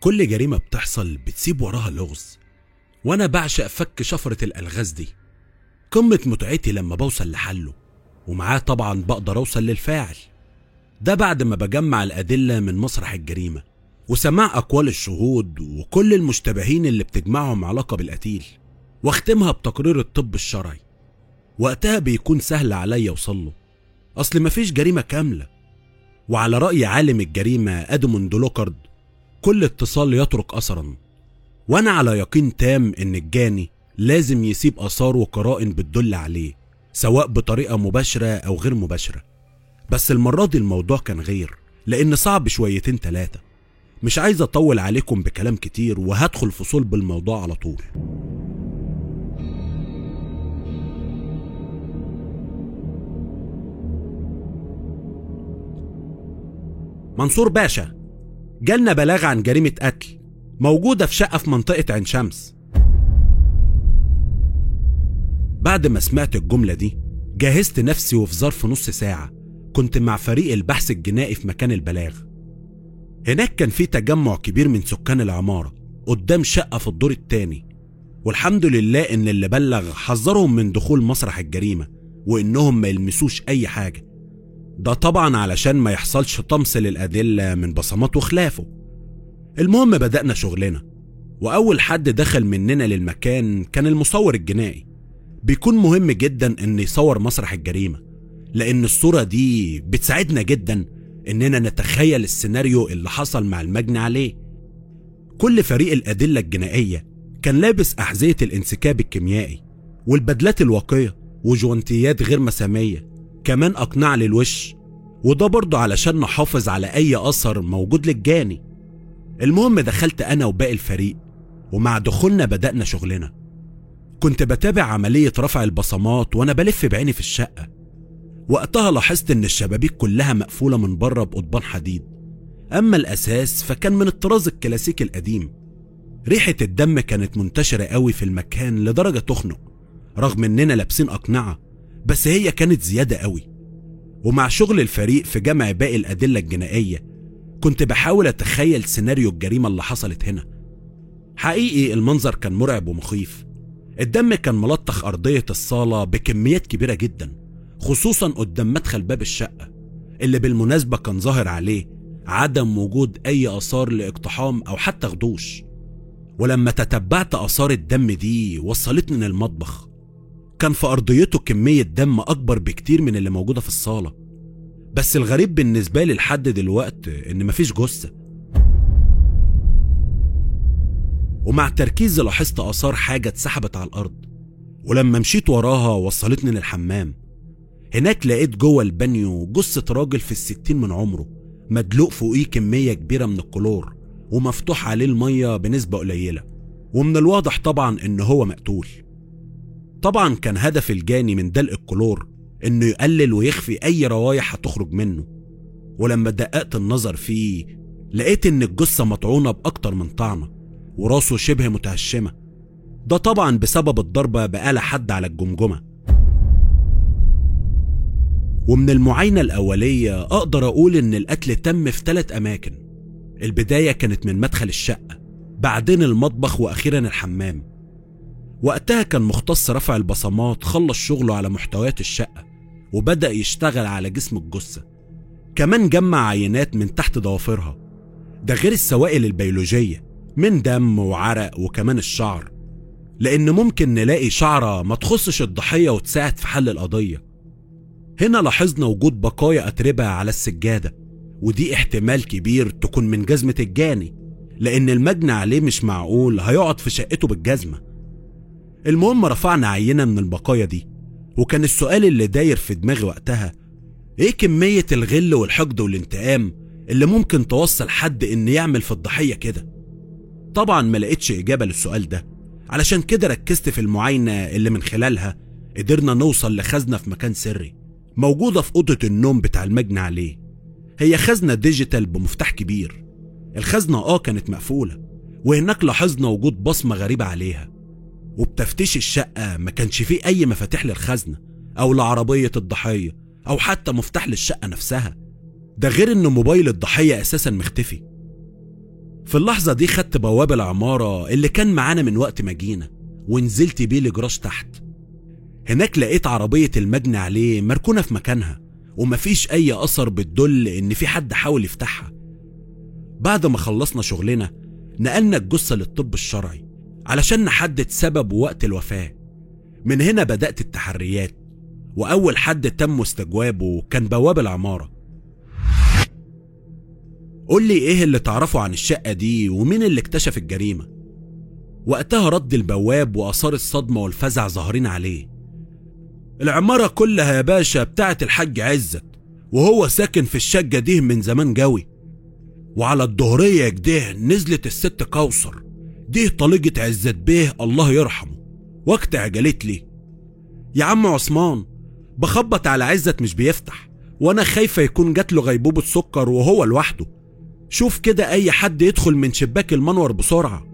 كل جريمة بتحصل بتسيب وراها لغز وأنا بعشق فك شفرة الألغاز دي قمة متعتي لما بوصل لحله ومعاه طبعا بقدر أوصل للفاعل ده بعد ما بجمع الأدلة من مسرح الجريمة وسماع أقوال الشهود وكل المشتبهين اللي بتجمعهم علاقة بالقتيل واختمها بتقرير الطب الشرعي وقتها بيكون سهل عليا أوصله أصل مفيش جريمة كاملة وعلى رأي عالم الجريمة أدموند لوكارد كل اتصال يترك أثرا وأنا على يقين تام إن الجاني لازم يسيب آثار وقرائن بتدل عليه سواء بطريقة مباشرة أو غير مباشرة بس المرة دي الموضوع كان غير لأن صعب شويتين تلاتة مش عايز أطول عليكم بكلام كتير وهدخل في صلب الموضوع على طول منصور باشا جالنا بلاغ عن جريمة قتل موجودة في شقة في منطقة عين شمس بعد ما سمعت الجملة دي جهزت نفسي وفي ظرف نص ساعة كنت مع فريق البحث الجنائي في مكان البلاغ هناك كان في تجمع كبير من سكان العمارة قدام شقة في الدور التاني والحمد لله إن اللي بلغ حذرهم من دخول مسرح الجريمة وإنهم ما يلمسوش أي حاجة ده طبعا علشان ما يحصلش طمس للأدلة من بصمات وخلافه المهم بدأنا شغلنا وأول حد دخل مننا للمكان كان المصور الجنائي بيكون مهم جدا إن يصور مسرح الجريمة لأن الصورة دي بتساعدنا جدا إننا نتخيل السيناريو اللي حصل مع المجني عليه كل فريق الأدلة الجنائية كان لابس أحذية الانسكاب الكيميائي والبدلات الواقية وجوانتيات غير مسامية كمان أقنعة للوش وده برضه علشان نحافظ على أي أثر موجود للجاني المهم دخلت أنا وباقي الفريق ومع دخولنا بدأنا شغلنا كنت بتابع عملية رفع البصمات وأنا بلف بعيني في الشقة وقتها لاحظت إن الشبابيك كلها مقفولة من بره بقضبان حديد أما الأساس فكان من الطراز الكلاسيكي القديم ريحة الدم كانت منتشرة قوي في المكان لدرجة تخنق رغم إننا لابسين أقنعة بس هي كانت زيادة قوي ومع شغل الفريق في جمع باقي الأدلة الجنائية كنت بحاول أتخيل سيناريو الجريمة اللي حصلت هنا حقيقي المنظر كان مرعب ومخيف الدم كان ملطخ أرضية الصالة بكميات كبيرة جدا خصوصا قدام مدخل باب الشقة اللي بالمناسبة كان ظاهر عليه عدم وجود أي آثار لاقتحام أو حتى خدوش ولما تتبعت آثار الدم دي وصلتني للمطبخ كان في أرضيته كمية دم أكبر بكتير من اللي موجودة في الصالة بس الغريب بالنسبة لي لحد دلوقت إن مفيش جثة ومع تركيزي لاحظت آثار حاجة اتسحبت على الأرض ولما مشيت وراها وصلتني للحمام هناك لقيت جوه البانيو جثة راجل في الستين من عمره مدلوق فوقيه كمية كبيرة من الكلور ومفتوح عليه المية بنسبة قليلة ومن الواضح طبعا إن هو مقتول طبعا كان هدف الجاني من دلق الكلور إنه يقلل ويخفي أي روايح هتخرج منه ولما دققت النظر فيه لقيت إن الجثة مطعونة بأكتر من طعنة وراسه شبه متهشمة ده طبعا بسبب الضربة بآلة حد على الجمجمة ومن المعاينة الأولية أقدر أقول إن القتل تم في ثلاث أماكن البداية كانت من مدخل الشقة بعدين المطبخ وأخيرا الحمام وقتها كان مختص رفع البصمات خلص شغله على محتويات الشقة وبدأ يشتغل على جسم الجثة كمان جمع عينات من تحت ضوافرها ده غير السوائل البيولوجية من دم وعرق وكمان الشعر لأن ممكن نلاقي شعرة ما تخصش الضحية وتساعد في حل القضية هنا لاحظنا وجود بقايا أتربة على السجادة ودي احتمال كبير تكون من جزمة الجاني لأن المجني عليه مش معقول هيقعد في شقته بالجزمة المهم رفعنا عينة من البقايا دي وكان السؤال اللي داير في دماغي وقتها ايه كمية الغل والحقد والانتقام اللي ممكن توصل حد ان يعمل في الضحية كده طبعا ما لقيتش اجابة للسؤال ده علشان كده ركزت في المعاينة اللي من خلالها قدرنا نوصل لخزنة في مكان سري موجودة في أوضة النوم بتاع المجني عليه هي خزنة ديجيتال بمفتاح كبير الخزنة اه كانت مقفولة وهناك لاحظنا وجود بصمة غريبة عليها وبتفتيش الشقة ما كانش فيه أي مفاتيح للخزنة أو لعربية الضحية أو حتى مفتاح للشقة نفسها ده غير إن موبايل الضحية أساسا مختفي في اللحظة دي خدت بواب العمارة اللي كان معانا من وقت ما جينا ونزلت بيه لجراج تحت هناك لقيت عربية المجني عليه مركونة في مكانها ومفيش أي أثر بتدل إن في حد حاول يفتحها بعد ما خلصنا شغلنا نقلنا الجثة للطب الشرعي علشان نحدد سبب ووقت الوفاة من هنا بدأت التحريات وأول حد تم استجوابه كان بواب العمارة قول لي إيه اللي تعرفه عن الشقة دي ومين اللي اكتشف الجريمة وقتها رد البواب وآثار الصدمة والفزع ظاهرين عليه العمارة كلها يا باشا بتاعت الحاج عزت وهو ساكن في الشقة دي من زمان جوي وعلى الظهرية كده نزلت الست كوثر دي طليقة عزت بيه الله يرحمه وقت عجلت لي يا عم عثمان بخبط على عزت مش بيفتح وانا خايفة يكون جات له غيبوبة سكر وهو لوحده شوف كده اي حد يدخل من شباك المنور بسرعة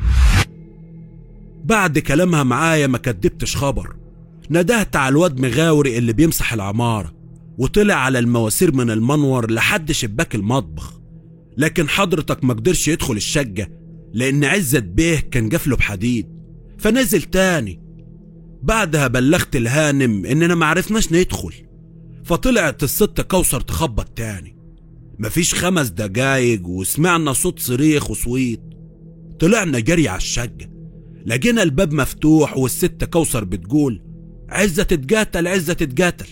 بعد كلامها معايا ما كدبتش خبر ندهت على الواد مغاوري اللي بيمسح العمارة وطلع على المواسير من المنور لحد شباك المطبخ لكن حضرتك ما قدرش يدخل الشقة لأن عزت بيه كان جفله بحديد فنزل تاني بعدها بلغت الهانم إننا معرفناش ندخل فطلعت الست كوثر تخبط تاني مفيش خمس دقايق وسمعنا صوت صريخ وصويت طلعنا جري على الشقة لقينا الباب مفتوح والست كوثر بتقول عزة تتقاتل عزة تتقاتل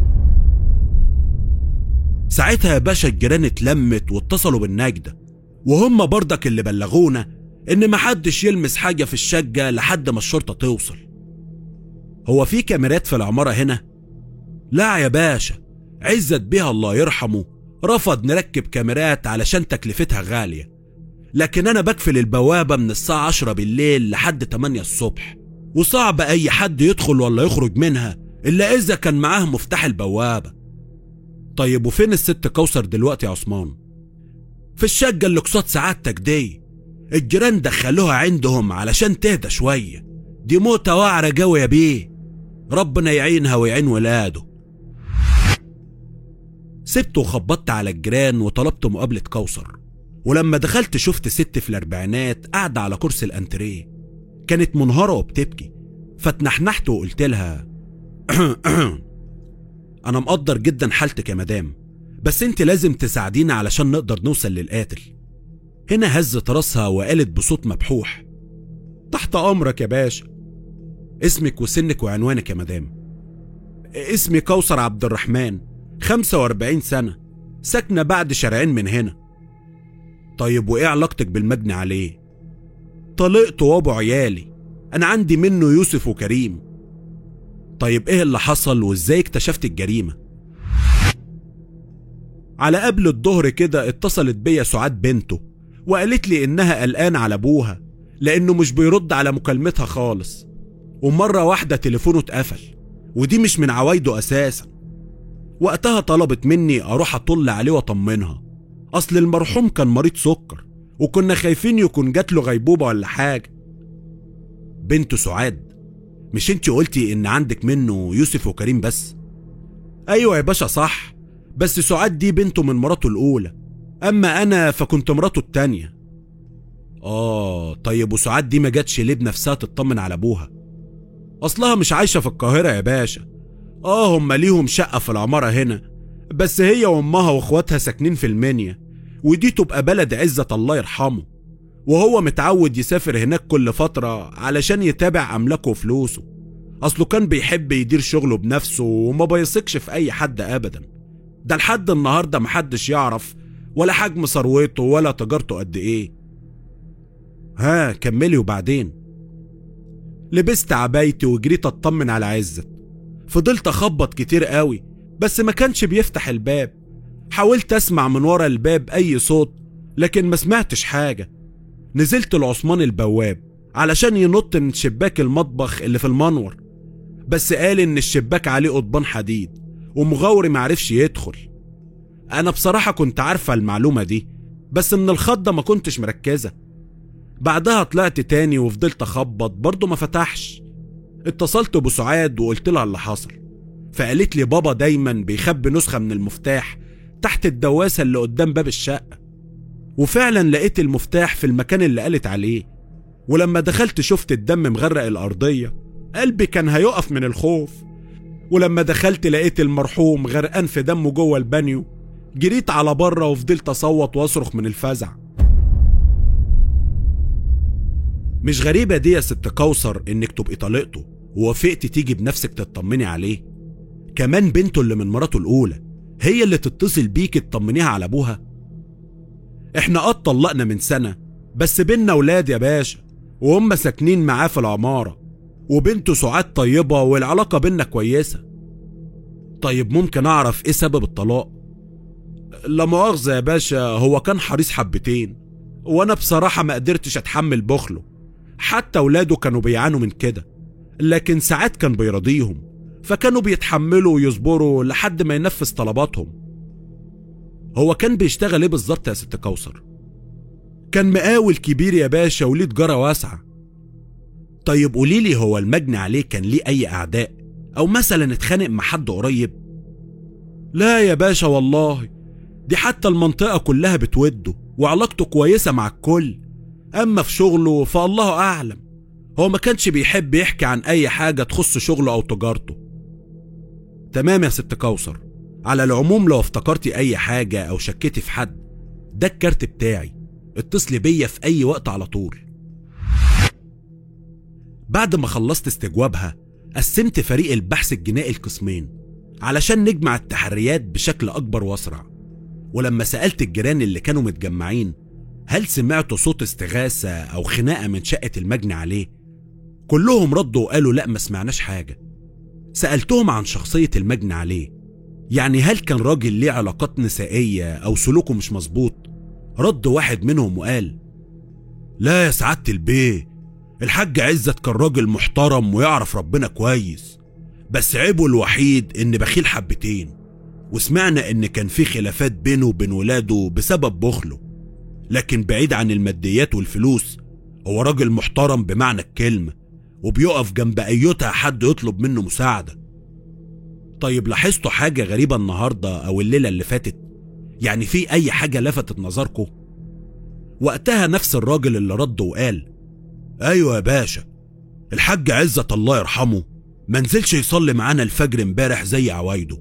ساعتها يا باشا الجيران اتلمت واتصلوا بالنجدة وهم برضك اللي بلغونا ان محدش يلمس حاجة في الشقة لحد ما الشرطة توصل هو في كاميرات في العمارة هنا؟ لا يا باشا عزت بيها الله يرحمه رفض نركب كاميرات علشان تكلفتها غالية لكن أنا بقفل البوابة من الساعة 10 بالليل لحد 8 الصبح وصعب أي حد يدخل ولا يخرج منها إلا إذا كان معاه مفتاح البوابة طيب وفين الست كوثر دلوقتي يا عثمان؟ في الشقة اللي قصاد سعادتك دي الجيران دخلوها عندهم علشان تهدى شوية دي موتة وعرة جوي يا بيه ربنا يعينها ويعين ولاده سبت وخبطت على الجيران وطلبت مقابلة كوثر ولما دخلت شفت ست في الأربعينات قاعدة على كرسي الأنتريه كانت منهارة وبتبكي فتنحنحت وقلت لها أنا مقدر جدا حالتك يا مدام بس انت لازم تساعدينا علشان نقدر نوصل للقاتل هنا هزت راسها وقالت بصوت مبحوح تحت أمرك يا باشا اسمك وسنك وعنوانك يا مدام اسمي كوثر عبد الرحمن 45 سنة ساكنة بعد شارعين من هنا طيب وإيه علاقتك بالمجني عليه؟ طلقت وابو عيالي أنا عندي منه يوسف وكريم طيب إيه اللي حصل وإزاي اكتشفت الجريمة؟ على قبل الظهر كده اتصلت بيا سعاد بنته وقالت لي إنها قلقانة على أبوها لأنه مش بيرد على مكالمتها خالص ومرة واحدة تليفونه اتقفل ودي مش من عوايده أساسا وقتها طلبت مني أروح أطل عليه وأطمنها أصل المرحوم كان مريض سكر وكنا خايفين يكون جات له غيبوبة ولا حاجة بنته سعاد مش انت قلتي ان عندك منه يوسف وكريم بس ايوه يا باشا صح بس سعاد دي بنته من مراته الاولى اما انا فكنت مراته التانية اه طيب وسعاد دي ما جاتش ليه بنفسها تطمن على ابوها اصلها مش عايشة في القاهرة يا باشا اه هم ليهم شقة في العمارة هنا بس هي وامها واخواتها ساكنين في المنيا ودي تبقى بلد عزة الله يرحمه وهو متعود يسافر هناك كل فترة علشان يتابع أملاكه وفلوسه أصله كان بيحب يدير شغله بنفسه وما بيثقش في أي حد أبدا ده لحد النهاردة محدش يعرف ولا حجم ثروته ولا تجارته قد إيه ها كملي وبعدين لبست عبايتي وجريت اطمن على عزت فضلت اخبط كتير قوي بس ما كانش بيفتح الباب حاولت اسمع من ورا الباب اي صوت لكن ما سمعتش حاجه نزلت لعثمان البواب علشان ينط من شباك المطبخ اللي في المنور بس قال ان الشباك عليه قضبان حديد ومغاوري معرفش يدخل انا بصراحة كنت عارفة المعلومة دي بس من الخضة ما كنتش مركزة بعدها طلعت تاني وفضلت اخبط برضه ما فتحش اتصلت بسعاد وقلت لها اللي حصل فقالت لي بابا دايما بيخبي نسخة من المفتاح تحت الدواسة اللي قدام باب الشقة وفعلا لقيت المفتاح في المكان اللي قالت عليه ولما دخلت شفت الدم مغرق الأرضية قلبي كان هيقف من الخوف ولما دخلت لقيت المرحوم غرقان في دمه جوه البانيو جريت على بره وفضلت اصوت واصرخ من الفزع مش غريبة دي يا ست كوثر انك تبقي طليقته ووافقتي تيجي بنفسك تطمني عليه كمان بنته اللي من مراته الاولى هي اللي تتصل بيك تطمنيها على ابوها احنا اه اتطلقنا من سنة بس بينا ولاد يا باشا وهم ساكنين معاه في العمارة وبنته سعاد طيبة والعلاقة بينا كويسة طيب ممكن اعرف ايه سبب الطلاق لا مؤاخذة يا باشا هو كان حريص حبتين وانا بصراحة ما قدرتش اتحمل بخله حتى ولاده كانوا بيعانوا من كده لكن ساعات كان بيرضيهم فكانوا بيتحملوا ويصبروا لحد ما ينفذ طلباتهم هو كان بيشتغل ايه بالظبط يا ست كوثر كان مقاول كبير يا باشا وليه تجارة واسعة طيب قوليلي هو المجني عليه كان ليه أي أعداء أو مثلا اتخانق مع حد قريب لا يا باشا والله دي حتى المنطقة كلها بتوده وعلاقته كويسة مع الكل أما في شغله فالله أعلم هو ما كانش بيحب يحكي عن أي حاجة تخص شغله أو تجارته تمام يا ست كوثر على العموم لو افتكرتي أي حاجة أو شكيتي في حد ده الكارت بتاعي اتصلي بيا في أي وقت على طول بعد ما خلصت استجوابها قسمت فريق البحث الجنائي القسمين علشان نجمع التحريات بشكل أكبر وأسرع ولما سألت الجيران اللي كانوا متجمعين هل سمعتوا صوت استغاثة أو خناقة من شقة المجني عليه؟ كلهم ردوا وقالوا لا ما سمعناش حاجة سألتهم عن شخصية المجني عليه يعني هل كان راجل ليه علاقات نسائية أو سلوكه مش مظبوط؟ رد واحد منهم وقال لا يا سعادة البيه الحاج عزت كان راجل محترم ويعرف ربنا كويس بس عيبه الوحيد ان بخيل حبتين وسمعنا ان كان في خلافات بينه وبين ولاده بسبب بخله لكن بعيد عن الماديات والفلوس هو راجل محترم بمعنى الكلمة وبيقف جنب أيتها حد يطلب منه مساعدة طيب لاحظتوا حاجة غريبة النهاردة أو الليلة اللي فاتت يعني في أي حاجة لفتت نظركم وقتها نفس الراجل اللي رد وقال أيوة يا باشا الحاج عزت الله يرحمه ما نزلش يصلي معانا الفجر امبارح زي عوايده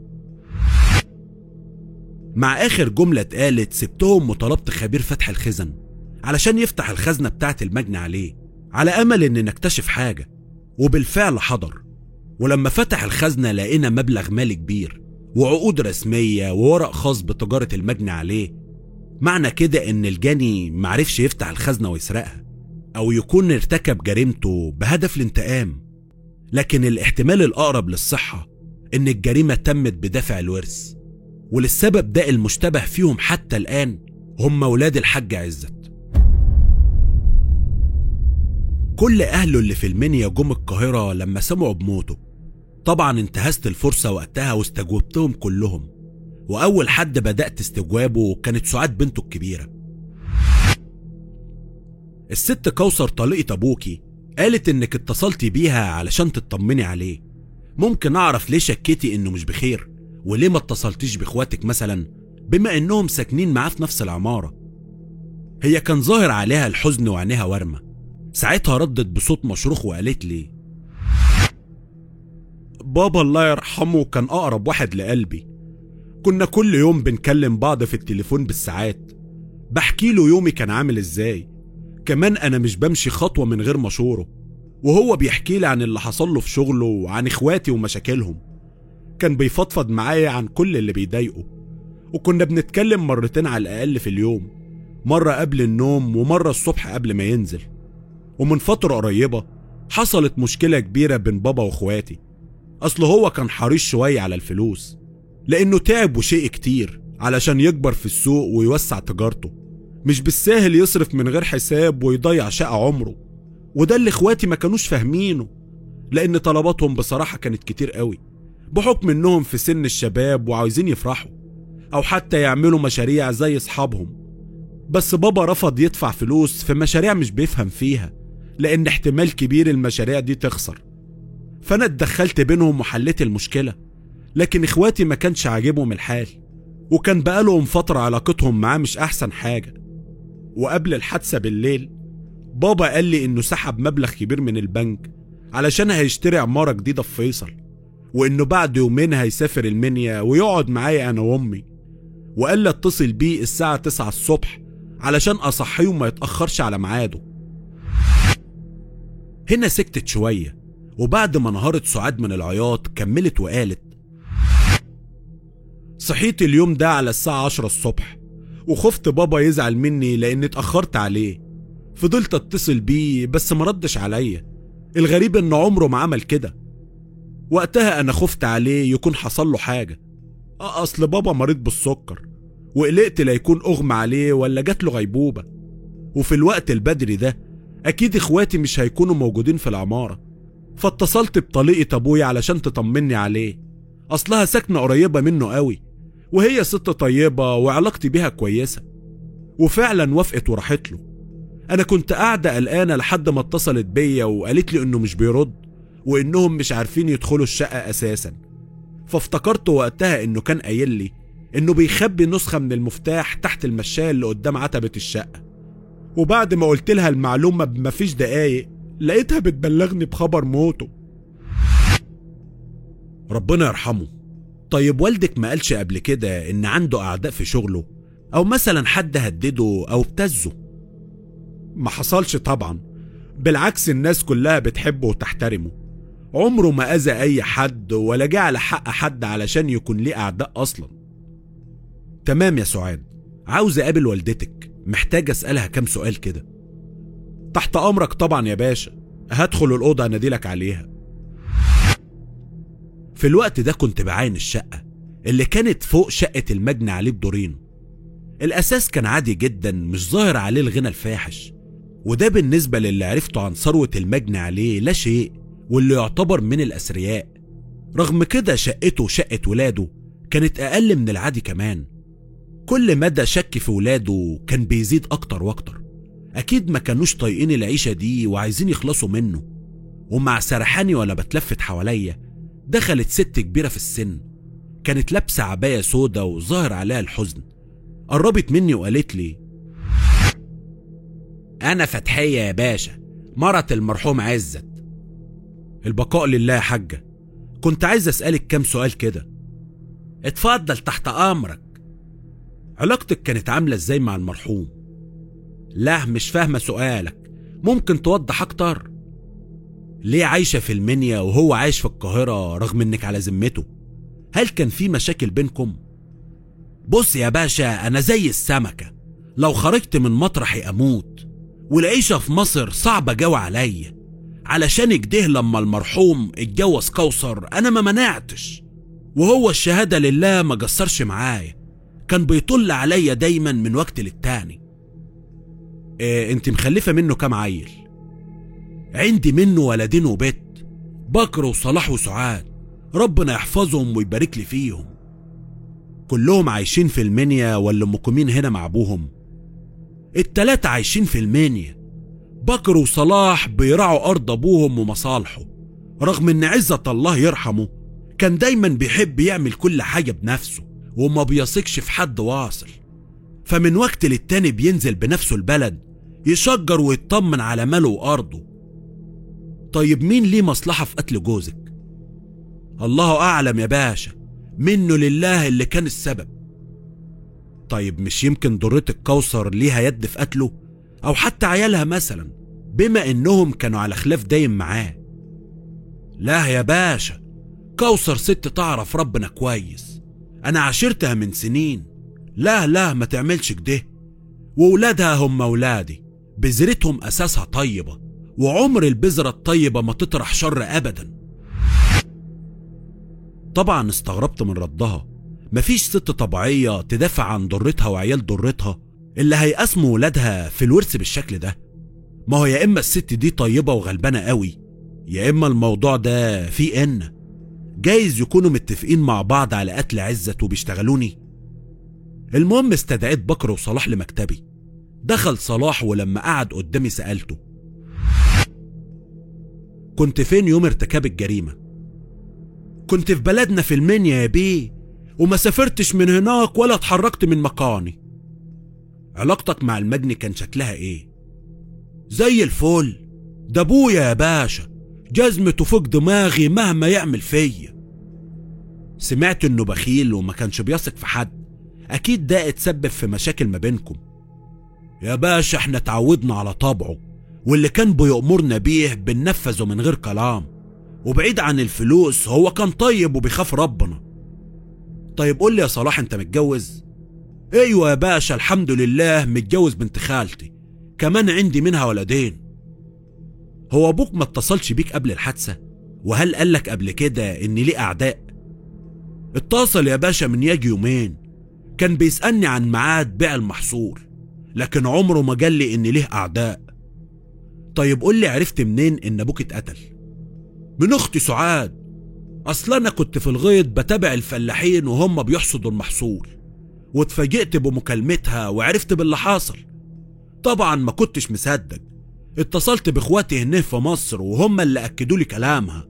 مع آخر جملة اتقالت سبتهم وطلبت خبير فتح الخزن علشان يفتح الخزنة بتاعة المجني عليه على أمل إن نكتشف حاجة وبالفعل حضر ولما فتح الخزنة لقينا مبلغ مالي كبير وعقود رسمية وورق خاص بتجارة المجني عليه معنى كده إن الجاني معرفش يفتح الخزنة ويسرقها أو يكون ارتكب جريمته بهدف الانتقام لكن الاحتمال الأقرب للصحة إن الجريمة تمت بدافع الورث وللسبب ده المشتبه فيهم حتى الآن هم ولاد الحاج عزت كل أهله اللي في المنيا جم القاهرة لما سمعوا بموته طبعا انتهزت الفرصة وقتها واستجوبتهم كلهم وأول حد بدأت استجوابه كانت سعاد بنته الكبيرة الست كوثر طليقة أبوكي قالت إنك اتصلتي بيها علشان تطمني عليه ممكن أعرف ليه شكيتي إنه مش بخير وليه ما اتصلتيش بإخواتك مثلا بما إنهم ساكنين معاه في نفس العمارة هي كان ظاهر عليها الحزن وعينيها ورمة ساعتها ردت بصوت مشروخ وقالت لي بابا الله يرحمه كان أقرب واحد لقلبي كنا كل يوم بنكلم بعض في التليفون بالساعات بحكي له يومي كان عامل ازاي كمان انا مش بمشي خطوه من غير مشوره وهو بيحكي لي عن اللي حصل له في شغله وعن اخواتي ومشاكلهم كان بيفضفض معايا عن كل اللي بيضايقه وكنا بنتكلم مرتين على الاقل في اليوم مره قبل النوم ومره الصبح قبل ما ينزل ومن فتره قريبه حصلت مشكله كبيره بين بابا واخواتي اصل هو كان حريص شويه على الفلوس لانه تعب وشيء كتير علشان يكبر في السوق ويوسع تجارته مش بالساهل يصرف من غير حساب ويضيع شقة عمره وده اللي اخواتي ما كانوش فاهمينه لان طلباتهم بصراحة كانت كتير قوي بحكم انهم في سن الشباب وعايزين يفرحوا او حتى يعملوا مشاريع زي اصحابهم بس بابا رفض يدفع فلوس في مشاريع مش بيفهم فيها لان احتمال كبير المشاريع دي تخسر فانا اتدخلت بينهم وحليت المشكلة لكن اخواتي ما كانش عاجبهم الحال وكان بقالهم فترة علاقتهم معاه مش احسن حاجة وقبل الحادثة بالليل بابا قال لي إنه سحب مبلغ كبير من البنك علشان هيشتري عمارة جديدة في فيصل وإنه بعد يومين هيسافر المنيا ويقعد معايا أنا وأمي وقال لي اتصل بيه الساعة 9 الصبح علشان أصحيه وما يتأخرش على ميعاده هنا سكتت شوية وبعد ما انهارت سعاد من العياط كملت وقالت صحيت اليوم ده على الساعة 10 الصبح وخفت بابا يزعل مني لأني اتأخرت عليه فضلت اتصل بيه بس مردش عليا الغريب إن عمره ما عمل كده وقتها أنا خفت عليه يكون حصل له حاجة آه، أصل بابا مريض بالسكر وقلقت لا يكون أغمى عليه ولا جات له غيبوبة وفي الوقت البدري ده أكيد إخواتي مش هيكونوا موجودين في العمارة فاتصلت بطليقة أبويا علشان تطمني عليه أصلها ساكنة قريبة منه قوي وهي ست طيبة وعلاقتي بيها كويسة وفعلا وافقت وراحت له أنا كنت قاعدة قلقانة لحد ما اتصلت بيا وقالت لي إنه مش بيرد وإنهم مش عارفين يدخلوا الشقة أساسا فافتكرت وقتها إنه كان قايل لي إنه بيخبي نسخة من المفتاح تحت المشاية اللي قدام عتبة الشقة وبعد ما قلت لها المعلومة بمفيش دقايق لقيتها بتبلغني بخبر موته ربنا يرحمه طيب والدك ما قالش قبل كده ان عنده اعداء في شغله او مثلا حد هدده او ابتزه ما حصلش طبعا بالعكس الناس كلها بتحبه وتحترمه عمره ما اذى اي حد ولا جه على حق حد علشان يكون ليه اعداء اصلا تمام يا سعاد عاوز اقابل والدتك محتاج اسالها كام سؤال كده تحت امرك طبعا يا باشا هدخل الاوضه اناديلك عليها في الوقت ده كنت بعاين الشقه اللي كانت فوق شقه المجني عليه بدورين الاساس كان عادي جدا مش ظاهر عليه الغنى الفاحش وده بالنسبه للي عرفته عن ثروه المجني عليه لا شيء واللي يعتبر من الاثرياء رغم كده شقته وشقه ولاده كانت اقل من العادي كمان كل مدى شك في ولاده كان بيزيد اكتر واكتر اكيد ما كانوش طايقين العيشه دي وعايزين يخلصوا منه ومع سرحاني وانا بتلفت حواليا دخلت ست كبيره في السن كانت لابسه عبايه سودا وظاهر عليها الحزن قربت مني وقالت لي انا فتحيه يا باشا مرت المرحوم عزت البقاء لله يا حاجه كنت عايز اسالك كام سؤال كده اتفضل تحت امرك علاقتك كانت عامله ازاي مع المرحوم لا مش فاهمه سؤالك ممكن توضح اكتر ليه عايشه في المنيا وهو عايش في القاهره رغم انك على ذمته هل كان في مشاكل بينكم بص يا باشا انا زي السمكه لو خرجت من مطرحي اموت والعيشه في مصر صعبه جو عليا علشان كده لما المرحوم اتجوز كوثر انا ما منعتش وهو الشهاده لله ما قصرش معايا كان بيطل عليا دايما من وقت للتاني إيه انت مخلفه منه كام عيل عندي منه ولدين وبت بكر وصلاح وسعاد ربنا يحفظهم ويبارك لي فيهم كلهم عايشين في المنيا ولا مقيمين هنا مع ابوهم التلاتة عايشين في المنيا بكر وصلاح بيرعوا ارض ابوهم ومصالحه رغم ان عزة الله يرحمه كان دايما بيحب يعمل كل حاجة بنفسه وما بيثقش في حد واصل فمن وقت للتاني بينزل بنفسه البلد يشجر ويطمن على ماله وارضه طيب مين ليه مصلحة في قتل جوزك الله اعلم يا باشا منه لله اللي كان السبب طيب مش يمكن ضرتك كوثر ليها يد في قتله او حتى عيالها مثلا بما انهم كانوا على خلاف دايم معاه لا يا باشا كوثر ست تعرف ربنا كويس انا عاشرتها من سنين لا لا ما تعملش كده وولادها هم ولادي بذرتهم اساسها طيبه وعمر البذره الطيبه ما تطرح شر ابدا طبعا استغربت من ردها مفيش ست طبيعيه تدافع عن ضرتها وعيال ضرتها اللي هيقسموا ولادها في الورث بالشكل ده ما هو يا اما الست دي طيبه وغلبانه قوي يا اما الموضوع ده فيه ان جايز يكونوا متفقين مع بعض على قتل عزت وبيشتغلوني المهم استدعيت بكر وصلاح لمكتبي دخل صلاح ولما قعد قدامي سألته كنت فين يوم ارتكاب الجريمة كنت في بلدنا في المنيا يا بيه وما سافرتش من هناك ولا اتحركت من مكاني علاقتك مع المجني كان شكلها ايه زي الفل ده ابويا يا باشا جزمته فوق دماغي مهما يعمل فيا سمعت انه بخيل وما كانش بيثق في حد اكيد ده اتسبب في مشاكل ما بينكم يا باشا احنا اتعودنا على طبعه واللي كان بيأمرنا بيه بننفذه من غير كلام وبعيد عن الفلوس هو كان طيب وبيخاف ربنا طيب قول لي يا صلاح انت متجوز ايوه يا باشا الحمد لله متجوز بنت خالتي كمان عندي منها ولدين هو ابوك ما اتصلش بيك قبل الحادثه وهل قالك قبل كده ان ليه اعداء اتصل يا باشا من يجي يومين كان بيسألني عن ميعاد بيع المحصول لكن عمره ما قال لي ان ليه اعداء طيب قول لي عرفت منين ان ابوك اتقتل من اختي سعاد اصل انا كنت في الغيط بتابع الفلاحين وهم بيحصدوا المحصول واتفاجئت بمكالمتها وعرفت باللي حاصل طبعا ما كنتش مصدق اتصلت باخواتي هنا في مصر وهم اللي اكدوا لي كلامها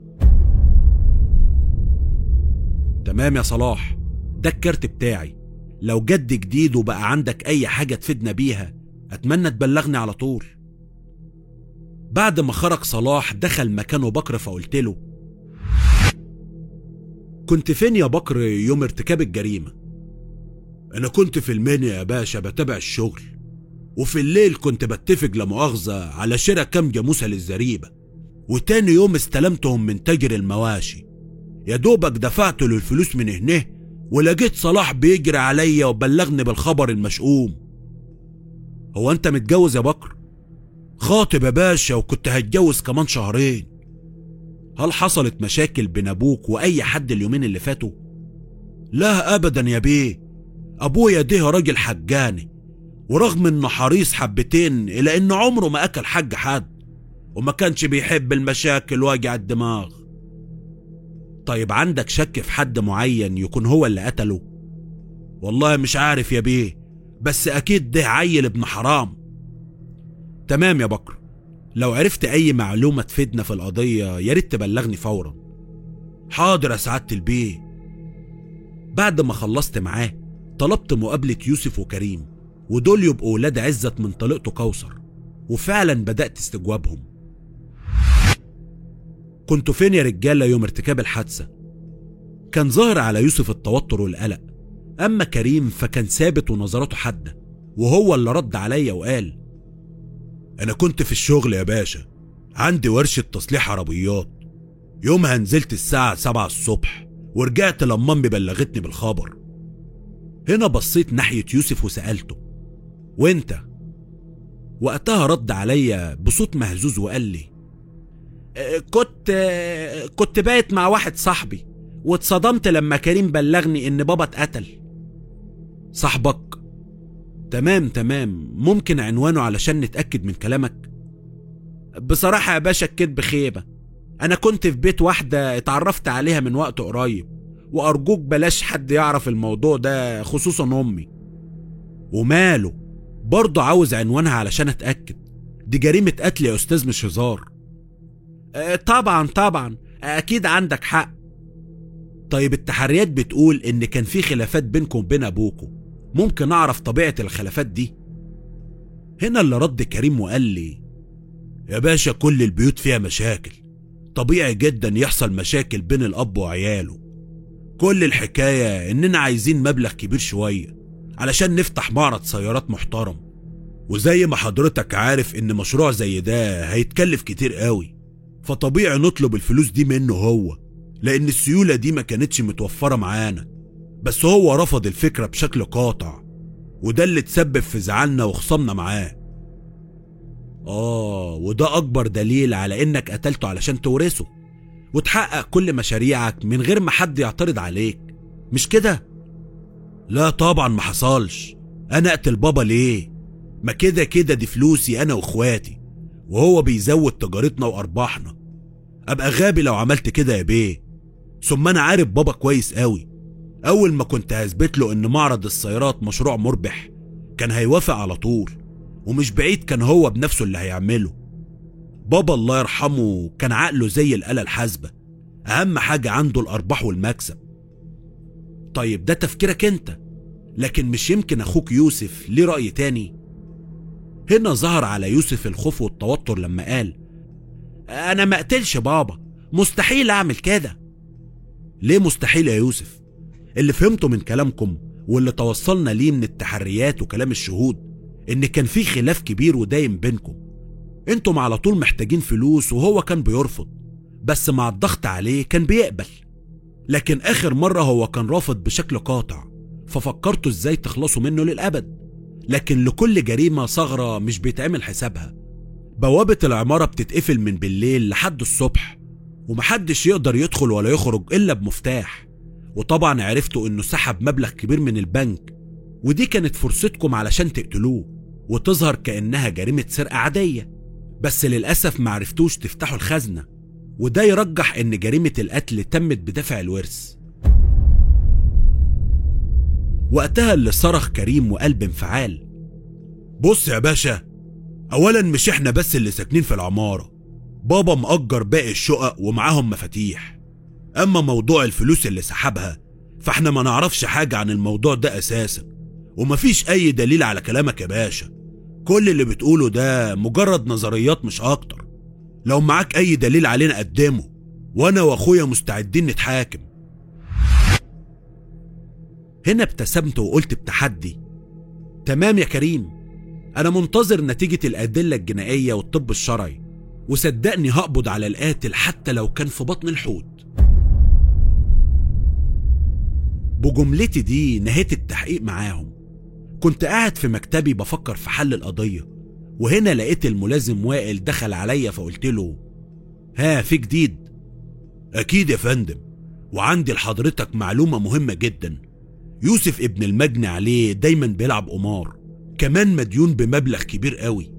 تمام يا صلاح ده الكارت بتاعي لو جد جديد وبقى عندك اي حاجة تفيدنا بيها اتمنى تبلغني على طول بعد ما خرج صلاح دخل مكانه بكر فقلت له كنت فين يا بكر يوم ارتكاب الجريمة انا كنت في المنيا يا باشا بتابع الشغل وفي الليل كنت بتفق لمؤاخذة على شراء كام جاموسة للزريبة وتاني يوم استلمتهم من تاجر المواشي يا دوبك دفعت له الفلوس من هنا ولقيت صلاح بيجري عليا وبلغني بالخبر المشؤوم هو انت متجوز يا بكر خاطب يا باشا وكنت هتجوز كمان شهرين هل حصلت مشاكل بين ابوك واي حد اليومين اللي فاتوا لا ابدا يا بيه ابويا ده راجل حجاني ورغم انه حريص حبتين الا انه عمره ما اكل حج حد وما كانش بيحب المشاكل واجع الدماغ طيب عندك شك في حد معين يكون هو اللي قتله والله مش عارف يا بيه بس اكيد ده عيل ابن حرام تمام يا بكر لو عرفت اي معلومة تفيدنا في القضية يا ريت تبلغني فورا حاضر يا سعادة البيه بعد ما خلصت معاه طلبت مقابلة يوسف وكريم ودول يبقوا ولاد عزت من طليقته كوثر وفعلا بدأت استجوابهم كنتوا فين يا رجالة يوم ارتكاب الحادثة كان ظاهر على يوسف التوتر والقلق أما كريم فكان ثابت ونظراته حادة وهو اللي رد عليا وقال أنا كنت في الشغل يا باشا عندي ورشة تصليح عربيات يومها نزلت الساعة سبعة الصبح ورجعت لما أمي بلغتني بالخبر هنا بصيت ناحية يوسف وسألته وانت وقتها رد عليا بصوت مهزوز وقال لي كنت كنت بايت مع واحد صاحبي واتصدمت لما كريم بلغني ان بابا اتقتل صاحبك تمام تمام ممكن عنوانه علشان نتأكد من كلامك بصراحة يا باشا الكدب خيبة أنا كنت في بيت واحدة اتعرفت عليها من وقت قريب وأرجوك بلاش حد يعرف الموضوع ده خصوصا أمي وماله برضه عاوز عنوانها علشان أتأكد دي جريمة قتل يا أستاذ مش هزار أه طبعا طبعا أكيد عندك حق طيب التحريات بتقول إن كان في خلافات بينكم وبين أبوكم ممكن أعرف طبيعة الخلافات دي هنا اللي رد كريم وقال لي يا باشا كل البيوت فيها مشاكل طبيعي جدا يحصل مشاكل بين الأب وعياله كل الحكاية إننا عايزين مبلغ كبير شوية علشان نفتح معرض سيارات محترم وزي ما حضرتك عارف إن مشروع زي ده هيتكلف كتير قوي فطبيعي نطلب الفلوس دي منه هو لأن السيولة دي ما كانتش متوفرة معانا بس هو رفض الفكرة بشكل قاطع وده اللي تسبب في زعلنا وخصمنا معاه آه وده أكبر دليل على إنك قتلته علشان تورثه وتحقق كل مشاريعك من غير ما حد يعترض عليك مش كده؟ لا طبعا ما حصلش أنا أقتل بابا ليه؟ ما كده كده دي فلوسي أنا وإخواتي وهو بيزود تجارتنا وأرباحنا أبقى غبي لو عملت كده يا بيه ثم أنا عارف بابا كويس قوي أول ما كنت هثبت له إن معرض السيارات مشروع مربح كان هيوافق على طول ومش بعيد كان هو بنفسه اللي هيعمله بابا الله يرحمه كان عقله زي الآلة الحاسبة أهم حاجة عنده الأرباح والمكسب طيب ده تفكيرك أنت لكن مش يمكن أخوك يوسف ليه رأي تاني هنا ظهر على يوسف الخوف والتوتر لما قال أنا ما قتلش بابا مستحيل أعمل كده ليه مستحيل يا يوسف اللي فهمته من كلامكم واللي توصلنا ليه من التحريات وكلام الشهود إن كان في خلاف كبير ودايم بينكم انتم على طول محتاجين فلوس وهو كان بيرفض بس مع الضغط عليه كان بيقبل لكن آخر مرة هو كان رافض بشكل قاطع ففكرتوا ازاي تخلصوا منه للأبد لكن لكل جريمة ثغرة مش بيتعمل حسابها بوابة العمارة بتتقفل من بالليل لحد الصبح ومحدش يقدر يدخل ولا يخرج إلا بمفتاح وطبعا عرفتوا إنه سحب مبلغ كبير من البنك ودي كانت فرصتكم علشان تقتلوه وتظهر كأنها جريمة سرقة عادية بس للأسف معرفتوش تفتحوا الخزنة وده يرجح إن جريمة القتل تمت بدافع الورث وقتها اللي صرخ كريم وقلب انفعال بص يا باشا اولا مش احنا بس اللي ساكنين في العماره بابا مأجر باقي الشقق ومعاهم مفاتيح اما موضوع الفلوس اللي سحبها فاحنا ما نعرفش حاجه عن الموضوع ده اساسا ومفيش اي دليل على كلامك يا باشا كل اللي بتقوله ده مجرد نظريات مش اكتر لو معاك اي دليل علينا قدمه وانا واخويا مستعدين نتحاكم هنا ابتسمت وقلت بتحدي تمام يا كريم انا منتظر نتيجة الادلة الجنائية والطب الشرعي وصدقني هقبض على القاتل حتى لو كان في بطن الحوت بجملتي دي نهيت التحقيق معاهم كنت قاعد في مكتبي بفكر في حل القضية وهنا لقيت الملازم وائل دخل عليا فقلت له ها في جديد اكيد يا فندم وعندي لحضرتك معلومة مهمة جدا يوسف ابن المجني عليه دايما بيلعب قمار كمان مديون بمبلغ كبير قوي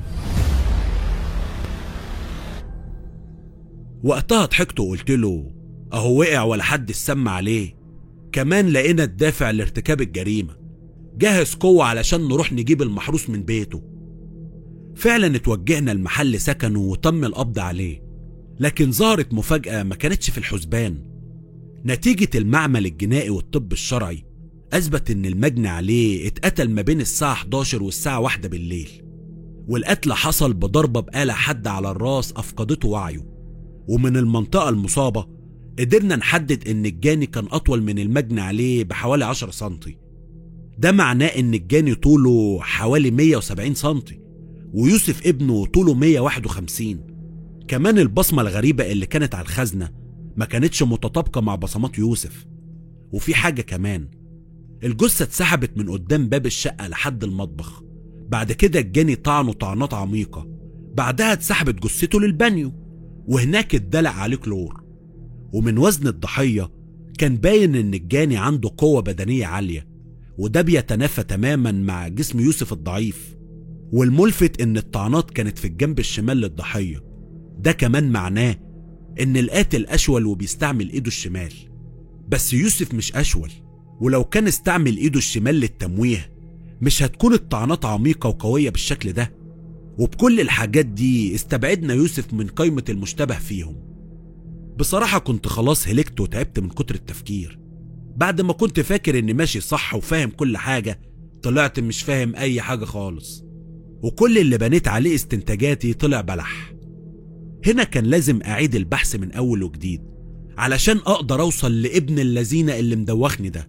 وقتها ضحكت وقلت له اهو وقع ولا حد السم عليه كمان لقينا الدافع لارتكاب الجريمة جهز قوة علشان نروح نجيب المحروس من بيته فعلا اتوجهنا المحل سكنه وتم القبض عليه لكن ظهرت مفاجأة ما كانتش في الحسبان نتيجة المعمل الجنائي والطب الشرعي أثبت إن المجني عليه اتقتل ما بين الساعة 11 والساعة 1 بالليل والقتل حصل بضربة بآلة حادة على الراس أفقدته وعيه ومن المنطقة المصابة قدرنا نحدد إن الجاني كان أطول من المجني عليه بحوالي 10 سنتي ده معناه إن الجاني طوله حوالي 170 سنتي ويوسف ابنه طوله 151 كمان البصمة الغريبة اللي كانت على الخزنة ما كانتش متطابقة مع بصمات يوسف وفي حاجة كمان الجثة اتسحبت من قدام باب الشقة لحد المطبخ بعد كده الجاني طعنه طعنات عميقة بعدها اتسحبت جثته للبانيو وهناك اتدلق عليه كلور ومن وزن الضحية كان باين ان الجاني عنده قوة بدنية عالية وده بيتنافى تماما مع جسم يوسف الضعيف والملفت ان الطعنات كانت في الجنب الشمال للضحية ده كمان معناه ان القاتل اشول وبيستعمل ايده الشمال بس يوسف مش اشول ولو كان استعمل ايده الشمال للتمويه مش هتكون الطعنات عميقة وقوية بالشكل ده وبكل الحاجات دي استبعدنا يوسف من قائمة المشتبه فيهم بصراحة كنت خلاص هلكت وتعبت من كتر التفكير بعد ما كنت فاكر اني ماشي صح وفاهم كل حاجة طلعت مش فاهم اي حاجة خالص وكل اللي بنيت عليه استنتاجاتي طلع بلح هنا كان لازم اعيد البحث من اول وجديد علشان اقدر اوصل لابن اللذينة اللي مدوخني ده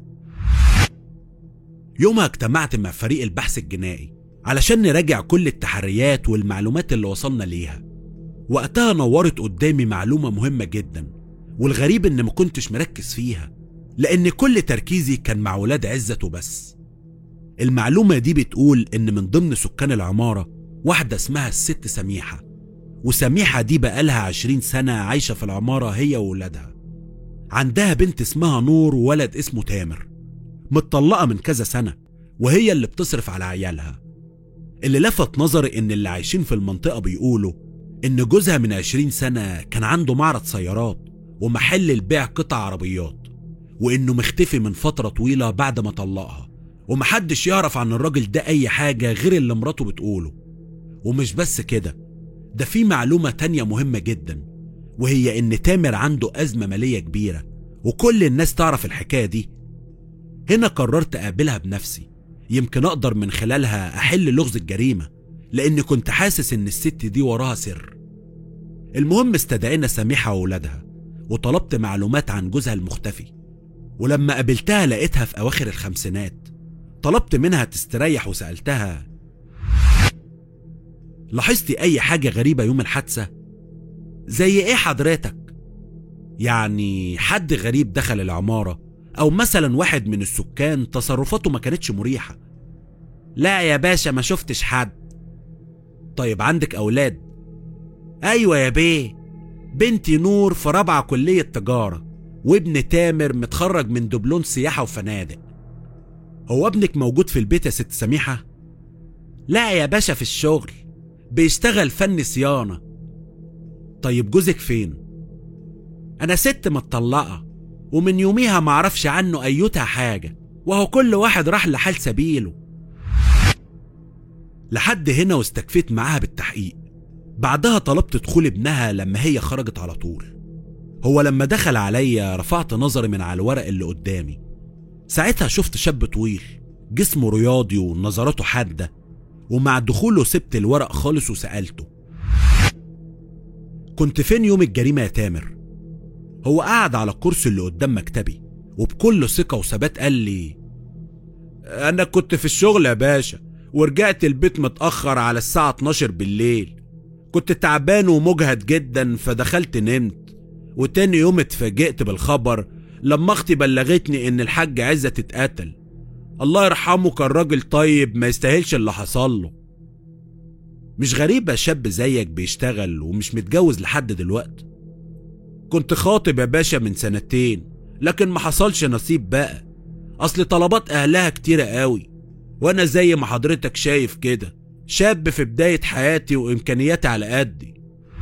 يومها اجتمعت مع فريق البحث الجنائي علشان نراجع كل التحريات والمعلومات اللي وصلنا ليها وقتها نورت قدامي معلومة مهمة جدا والغريب ان ما كنتش مركز فيها لان كل تركيزي كان مع ولاد عزت وبس المعلومة دي بتقول ان من ضمن سكان العمارة واحدة اسمها الست سميحة وسميحة دي بقالها عشرين سنة عايشة في العمارة هي وولادها عندها بنت اسمها نور وولد اسمه تامر متطلقة من كذا سنة وهي اللي بتصرف على عيالها اللي لفت نظري ان اللي عايشين في المنطقة بيقولوا ان جوزها من عشرين سنة كان عنده معرض سيارات ومحل البيع قطع عربيات وانه مختفي من فترة طويلة بعد ما طلقها ومحدش يعرف عن الراجل ده اي حاجة غير اللي مراته بتقوله ومش بس كده ده في معلومة تانية مهمة جدا وهي ان تامر عنده ازمة مالية كبيرة وكل الناس تعرف الحكاية دي هنا قررت اقابلها بنفسي يمكن اقدر من خلالها احل لغز الجريمة لأني كنت حاسس إن الست دي وراها سر المهم استدعينا سميحة وولادها وطلبت معلومات عن جوزها المختفي ولما قابلتها لقيتها في أواخر الخمسينات طلبت منها تستريح وسألتها لاحظتي أي حاجة غريبة يوم الحادثة؟ زي إيه حضرتك؟ يعني حد غريب دخل العمارة أو مثلا واحد من السكان تصرفاته ما كانتش مريحة لا يا باشا ما شفتش حد طيب عندك أولاد أيوة يا بيه بنتي نور في رابعة كلية تجارة وابن تامر متخرج من دبلوم سياحة وفنادق هو ابنك موجود في البيت يا ست سميحة؟ لا يا باشا في الشغل بيشتغل فني صيانة طيب جوزك فين؟ أنا ست متطلقة ومن يوميها معرفش عنه أيتها حاجة وهو كل واحد راح لحال سبيله لحد هنا واستكفيت معاها بالتحقيق بعدها طلبت دخول ابنها لما هي خرجت على طول هو لما دخل عليا رفعت نظري من على الورق اللي قدامي ساعتها شفت شاب طويل جسمه رياضي ونظراته حادة ومع دخوله سبت الورق خالص وسألته كنت فين يوم الجريمة يا تامر؟ هو قعد على الكرسي اللي قدام مكتبي وبكل ثقة وثبات قال لي أنا كنت في الشغل يا باشا ورجعت البيت متأخر على الساعة 12 بالليل كنت تعبان ومجهد جدا فدخلت نمت وتاني يوم اتفاجئت بالخبر لما اختي بلغتني ان الحاج عزت اتقتل الله يرحمه كان راجل طيب ما يستاهلش اللي حصل له مش غريبة شاب زيك بيشتغل ومش متجوز لحد دلوقتي كنت خاطب يا باشا من سنتين لكن ما حصلش نصيب بقى اصل طلبات اهلها كتيرة قوي وانا زي ما حضرتك شايف كده شاب في بداية حياتي وامكانياتي على قدي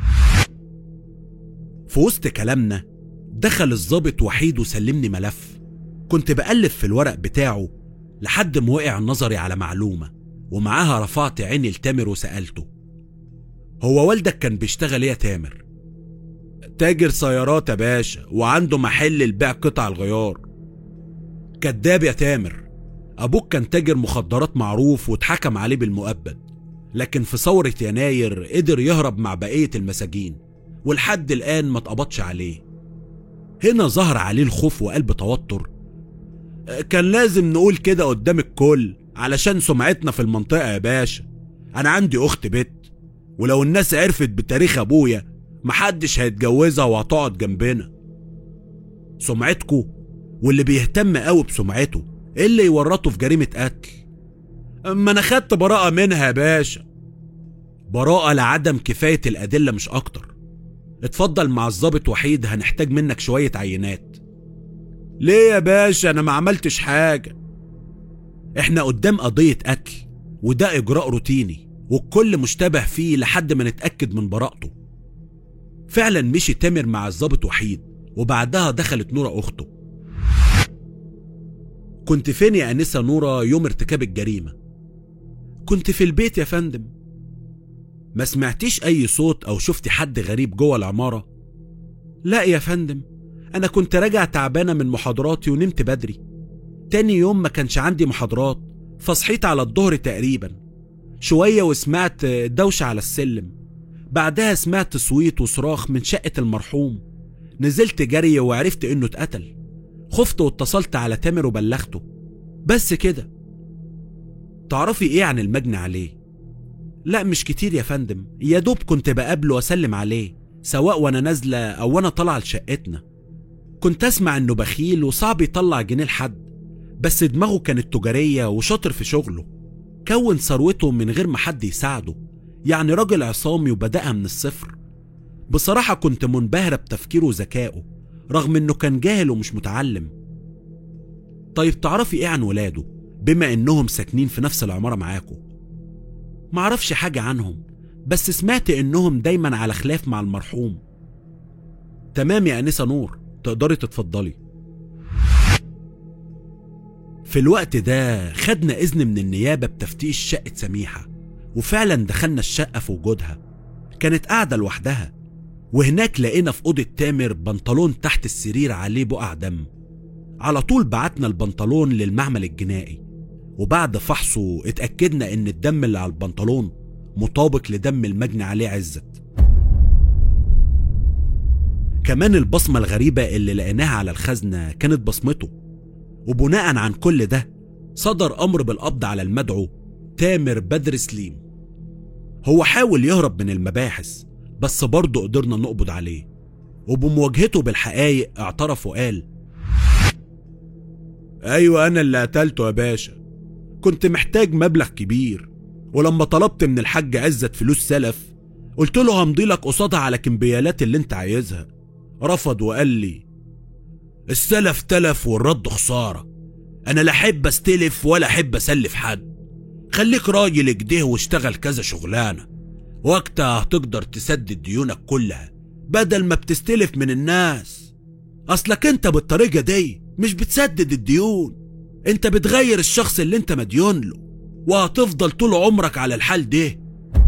في وسط كلامنا دخل الضابط وحيد وسلمني ملف كنت بقلب في الورق بتاعه لحد ما وقع نظري على معلومة ومعاها رفعت عيني لتامر وسألته هو والدك كان بيشتغل ايه يا تامر؟ تاجر سيارات يا باشا وعنده محل لبيع قطع الغيار كداب يا تامر ابوك كان تاجر مخدرات معروف واتحكم عليه بالمؤبد لكن في ثورة يناير قدر يهرب مع بقية المساجين ولحد الآن ما اتقبضش عليه هنا ظهر عليه الخوف وقلب توتر كان لازم نقول كده قدام الكل علشان سمعتنا في المنطقة يا باشا أنا عندي أخت بنت ولو الناس عرفت بتاريخ أبويا محدش هيتجوزها وهتقعد جنبنا سمعتكو واللي بيهتم قوي بسمعته ايه اللي يورطه في جريمة قتل اما انا خدت براءة منها يا باشا براءة لعدم كفاية الأدلة مش أكتر اتفضل مع الظابط وحيد هنحتاج منك شوية عينات ليه يا باشا أنا ما عملتش حاجة احنا قدام قضية قتل وده إجراء روتيني والكل مشتبه فيه لحد ما نتأكد من براءته فعلا مشي تامر مع الظابط وحيد وبعدها دخلت نورة أخته كنت فين يا أنسة نورة يوم ارتكاب الجريمة كنت في البيت يا فندم ما سمعتيش أي صوت أو شفتي حد غريب جوه العمارة لا يا فندم أنا كنت راجع تعبانة من محاضراتي ونمت بدري تاني يوم ما كانش عندي محاضرات فصحيت على الظهر تقريبا شوية وسمعت دوشة على السلم بعدها سمعت صويت وصراخ من شقة المرحوم نزلت جري وعرفت انه اتقتل خفت واتصلت على تامر وبلغته بس كده تعرفي ايه عن المجني عليه لا مش كتير يا فندم يا دوب كنت بقابله واسلم عليه سواء وانا نازله او وانا طالعه لشقتنا كنت اسمع انه بخيل وصعب يطلع جنيه لحد بس دماغه كانت تجاريه وشاطر في شغله كون ثروته من غير ما حد يساعده يعني راجل عصامي وبدأها من الصفر بصراحة كنت منبهرة بتفكيره وذكائه رغم انه كان جاهل ومش متعلم طيب تعرفي ايه عن ولاده بما انهم ساكنين في نفس العمارة معاكم معرفش حاجة عنهم بس سمعت انهم دايما على خلاف مع المرحوم تمام يا انسة نور تقدري تتفضلي في الوقت ده خدنا اذن من النيابة بتفتيش شقة سميحة وفعلا دخلنا الشقة في وجودها كانت قاعدة لوحدها وهناك لقينا في أوضة تامر بنطلون تحت السرير عليه بقع دم على طول بعتنا البنطلون للمعمل الجنائي وبعد فحصه اتأكدنا إن الدم اللي على البنطلون مطابق لدم المجني عليه عزت كمان البصمة الغريبة اللي لقيناها على الخزنة كانت بصمته وبناء عن كل ده صدر أمر بالقبض على المدعو تامر بدر سليم هو حاول يهرب من المباحث بس برضه قدرنا نقبض عليه وبمواجهته بالحقايق اعترف وقال ايوه انا اللي قتلته يا باشا كنت محتاج مبلغ كبير ولما طلبت من الحاج عزت فلوس سلف قلت له همضي لك قصادها على كمبيالات اللي انت عايزها رفض وقال لي السلف تلف والرد خسارة انا لا احب استلف ولا احب اسلف حد خليك راجل كده واشتغل كذا شغلانة وقتها هتقدر تسدد ديونك كلها بدل ما بتستلف من الناس اصلك انت بالطريقة دي مش بتسدد الديون انت بتغير الشخص اللي انت مديون له وهتفضل طول عمرك على الحال ده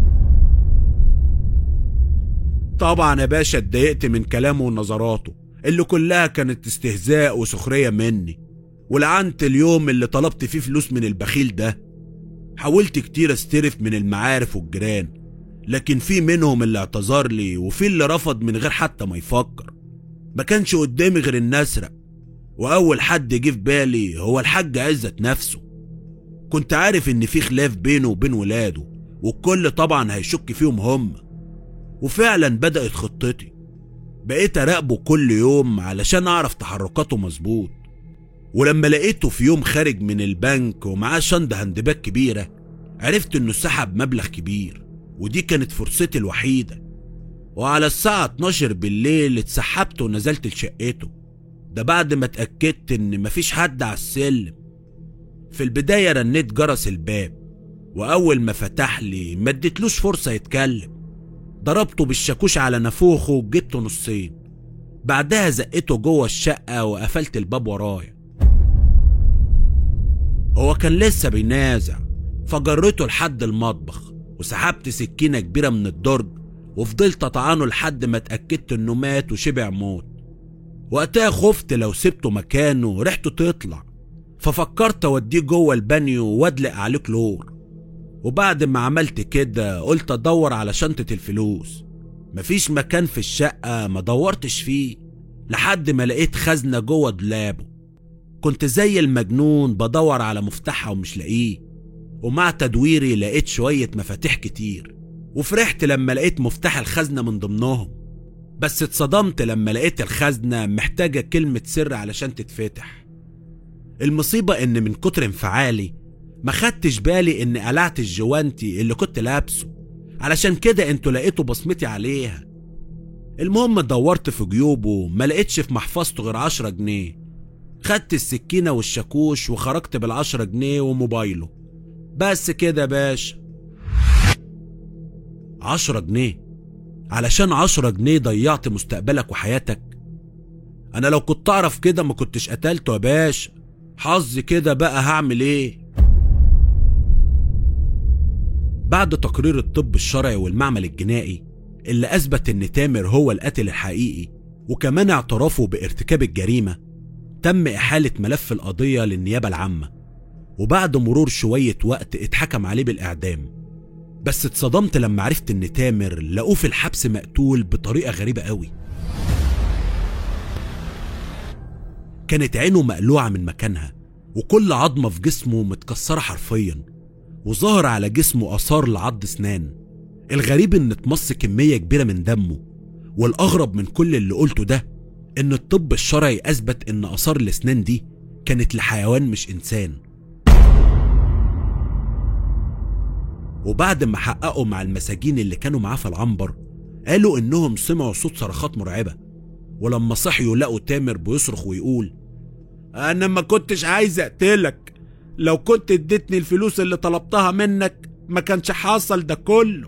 طبعا يا باشا اتضايقت من كلامه ونظراته اللي كلها كانت استهزاء وسخرية مني ولعنت اليوم اللي طلبت فيه فلوس من البخيل ده حاولت كتير استلف من المعارف والجيران لكن في منهم اللي اعتذر لي وفي اللي رفض من غير حتى ما يفكر ما كانش قدامي غير ان اسرق واول حد جه في بالي هو الحاج عزت نفسه كنت عارف ان في خلاف بينه وبين ولاده والكل طبعا هيشك فيهم هم وفعلا بدأت خطتي بقيت اراقبه كل يوم علشان اعرف تحركاته مظبوط ولما لقيته في يوم خارج من البنك ومعاه شنطة هندباك كبيرة عرفت انه سحب مبلغ كبير ودي كانت فرصتي الوحيدة وعلى الساعة 12 بالليل اتسحبت ونزلت لشقته ده بعد ما اتأكدت ان مفيش حد على السلم في البداية رنيت جرس الباب وأول ما فتح لي ما اديتلوش فرصة يتكلم ضربته بالشاكوش على نافوخه وجبته نصين بعدها زقته جوه الشقة وقفلت الباب ورايا هو كان لسه بينازع فجرته لحد المطبخ وسحبت سكينة كبيرة من الدرج وفضلت أطعنه لحد ما اتأكدت إنه مات وشبع موت وقتها خفت لو سبته مكانه ريحته تطلع ففكرت اوديه جوه البانيو وادلق عليه كلور وبعد ما عملت كده قلت ادور على شنطة الفلوس مفيش مكان في الشقة ما دورتش فيه لحد ما لقيت خزنة جوه دولابه كنت زي المجنون بدور على مفتاحها ومش لاقيه ومع تدويري لقيت شوية مفاتيح كتير وفرحت لما لقيت مفتاح الخزنة من ضمنهم بس اتصدمت لما لقيت الخزنة محتاجة كلمة سر علشان تتفتح المصيبة ان من كتر انفعالي ما خدتش بالي اني قلعت الجوانتي اللي كنت لابسه علشان كده انتوا لقيتوا بصمتي عليها المهم دورت في جيوبه ما لقيتش في محفظته غير عشرة جنيه خدت السكينة والشاكوش وخرجت بالعشرة جنيه وموبايله بس كده يا باشا عشرة جنيه علشان عشرة جنيه ضيعت مستقبلك وحياتك انا لو كنت اعرف كده ما كنتش قتلته يا باشا حظي كده بقى هعمل ايه بعد تقرير الطب الشرعي والمعمل الجنائي اللي اثبت ان تامر هو القاتل الحقيقي وكمان اعترافه بارتكاب الجريمه تم احاله ملف القضيه للنيابه العامه وبعد مرور شويه وقت اتحكم عليه بالاعدام بس اتصدمت لما عرفت ان تامر لقوه في الحبس مقتول بطريقه غريبه قوي كانت عينه مقلوعه من مكانها وكل عظمه في جسمه متكسره حرفيا وظهر على جسمه اثار لعض اسنان الغريب ان اتمص كميه كبيره من دمه والاغرب من كل اللي قلته ده ان الطب الشرعي اثبت ان اثار الاسنان دي كانت لحيوان مش انسان وبعد ما حققوا مع المساجين اللي كانوا معاه في العنبر قالوا انهم سمعوا صوت صرخات مرعبه ولما صحيوا لقوا تامر بيصرخ ويقول انا ما كنتش عايز اقتلك لو كنت اديتني الفلوس اللي طلبتها منك ما كانش حصل ده كله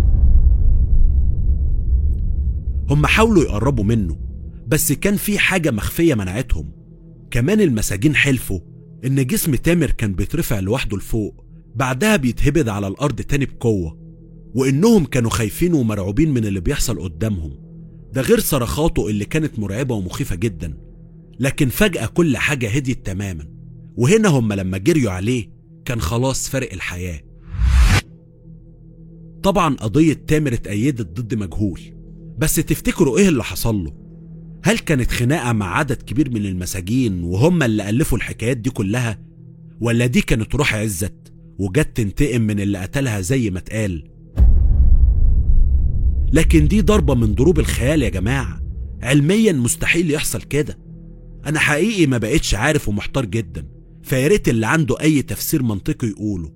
هم حاولوا يقربوا منه بس كان في حاجة مخفية منعتهم كمان المساجين حلفوا إن جسم تامر كان بيترفع لوحده لفوق بعدها بيتهبد على الأرض تاني بقوة وإنهم كانوا خايفين ومرعوبين من اللي بيحصل قدامهم ده غير صرخاته اللي كانت مرعبة ومخيفة جدا لكن فجأة كل حاجة هديت تماما وهنا هم لما جريوا عليه كان خلاص فارق الحياة طبعا قضية تامر اتأيدت ضد مجهول بس تفتكروا ايه اللي حصل له هل كانت خناقة مع عدد كبير من المساجين وهم اللي ألفوا الحكايات دي كلها ولا دي كانت روح عزت وجت تنتقم من اللي قتلها زي ما اتقال لكن دي ضربة من ضروب الخيال يا جماعة علميا مستحيل يحصل كده أنا حقيقي ما بقتش عارف ومحتار جدا فياريت اللي عنده أي تفسير منطقي يقوله